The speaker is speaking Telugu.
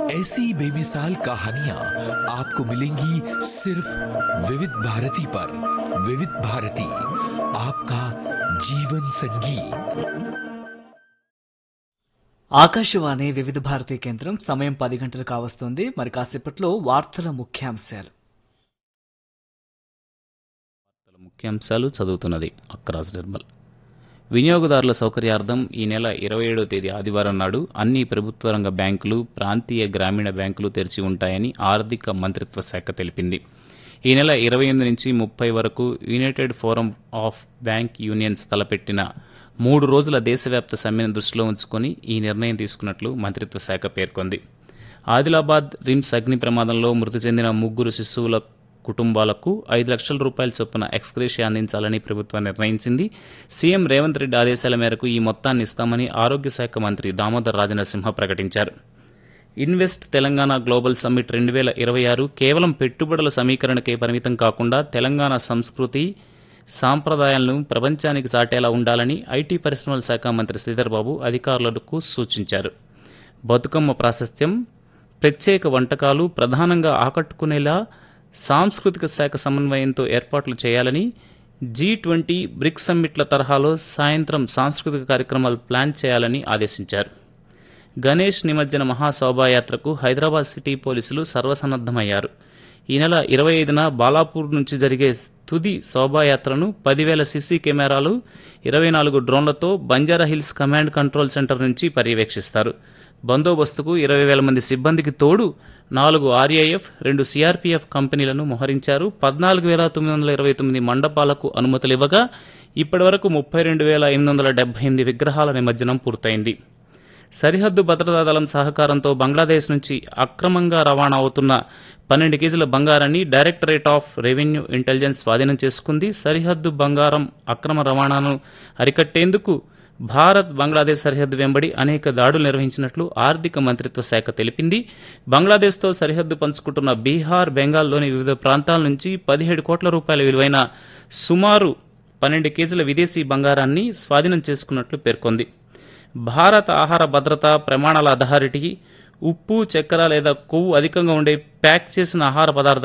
ऐसी बेमिसाल कहानियां आपको मिलेंगी सिर्फ विविध भारती पर विविध भारती आपका जीवन संगीत ఆకాశవాణి వివిధ భారతీ కేంద్రం సమయం పది గంటలు కావస్తుంది మరి కాసేపట్లో వార్తల ముఖ్యాంశాలు వార్తల ముఖ్యాంశాలు చదువుతున్నది అక్రాస్ నిర్మల్ వినియోగదారుల సౌకర్యార్థం ఈ నెల ఇరవై ఏడవ తేదీ ఆదివారం నాడు అన్ని ప్రభుత్వ రంగ బ్యాంకులు ప్రాంతీయ గ్రామీణ బ్యాంకులు తెరిచి ఉంటాయని ఆర్థిక మంత్రిత్వ శాఖ తెలిపింది ఈ నెల ఇరవై ఎనిమిది నుంచి ముప్పై వరకు united forum of bank unions తలపెట్టిన మూడు రోజుల దేశవ్యాప్త సమ్మెను దృష్టిలో ఉంచుకొని ఈ నిర్ణయం తీసుకున్నట్లు మంత్రిత్వ శాఖ పేర్కొంది ఆదిలాబాద్ రిమ్స్ అగ్ని ప్రమాదంలో మృతి చెందిన ముగ్గురు శిశువుల కుటుంబాలకు ఐదు లక్షల రూపాయల చొప్పున ఎక్స్గ్రేషియా అందించాలని ప్రభుత్వం నిర్ణయించింది సీఎం రేవంత్ రెడ్డి ఆదేశాల మేరకు ఈ మొత్తాన్ని ఇస్తామని ఆరోగ్య శాఖ మంత్రి దామోదర్ రాజనరసింహ ప్రకటించారు ఇన్వెస్ట్ తెలంగాణ గ్లోబల్ సమ్మిట్ రెండు వేల ఇరవై ఆరు కేవలం పెట్టుబడుల సమీకరణకే పరిమితం కాకుండా తెలంగాణ సంస్కృతి సాంప్రదాయాలను ప్రపంచానికి చాటేలా ఉండాలని ఐటీ పరిశ్రమల శాఖ మంత్రి శ్రీధర్ బాబు అధికారులకు సూచించారు బతుకమ్మ ప్రాశస్త్యం ప్రత్యేక వంటకాలు ప్రధానంగా ఆకట్టుకునేలా సాంస్కృతిక శాఖ సమన్వయంతో ఏర్పాట్లు చేయాలని జీ ట్వంటీ బ్రిక్స్ సమ్మిట్ల తరహాలో సాయంత్రం సాంస్కృతిక కార్యక్రమాలు ప్లాన్ చేయాలని ఆదేశించారు గణేష్ నిమజ్జన మహాశోభాయాత్రకు హైదరాబాద్ సిటీ పోలీసులు సర్వసన్నద్దమయ్యారు ఈ నెల ఇరవై ఐదున బాలాపూర్ నుంచి జరిగే తుది శోభాయాత్రను పదివేల సీసీ కెమెరాలు ఇరవై నాలుగు డ్రోన్లతో Banjara hills command control centre నుంచి పర్యవేక్షిస్తారు బందోబస్తుకు ఇరవై వేల మంది సిబ్బందికి తోడు నాలుగు ఆర్ఐఎఫ్ రెండు సిఆర్పీఎఫ్ కంపెనీలను మోహరించారు పద్నాలుగు వేల తొమ్మిది వందల ఇరవై తొమ్మిది మండపాలకు అనుమతులు ఇవ్వగా ఇప్పటివరకు ముప్పై రెండు వేల ఎనిమిది వందల డెబ్బై ఎనిమిది విగ్రహాల నిమజ్జనం పూర్తయింది సరిహద్దు భద్రతా దళం సహకారంతో బంగ్లాదేశ్ నుంచి అక్రమంగా రవాణా అవుతున్న పన్నెండు కేజీల బంగారాన్ని డైరెక్టరేట్ ఆఫ్ రెవెన్యూ ఇంటెలిజెన్స్ స్వాధీనం చేసుకుంది సరిహద్దు బంగారం అక్రమ రవాణాను అరికట్టేందుకు భారత్ బంగ్లాదేశ్ సరిహద్దు వెంబడి అనేక దాడులు నిర్వహించినట్లు ఆర్థిక మంత్రిత్వ శాఖ తెలిపింది బంగ్లాదేశ్తో సరిహద్దు పంచుకుంటున్న బీహార్ బెంగాల్లోని వివిధ ప్రాంతాల నుంచి పదిహేడు కోట్ల రూపాయల విలువైన సుమారు పన్నెండు కేజీల విదేశీ బంగారాన్ని స్వాధీనం చేసుకున్నట్లు పేర్కొంది భారత ఆహార భద్రత ప్రమాణాల అథారిటీ ఉప్పు చక్కెర లేదా కొవ్వు అధికంగా ఉండే ప్యాక్ చేసిన ఆహార పదార్థాలు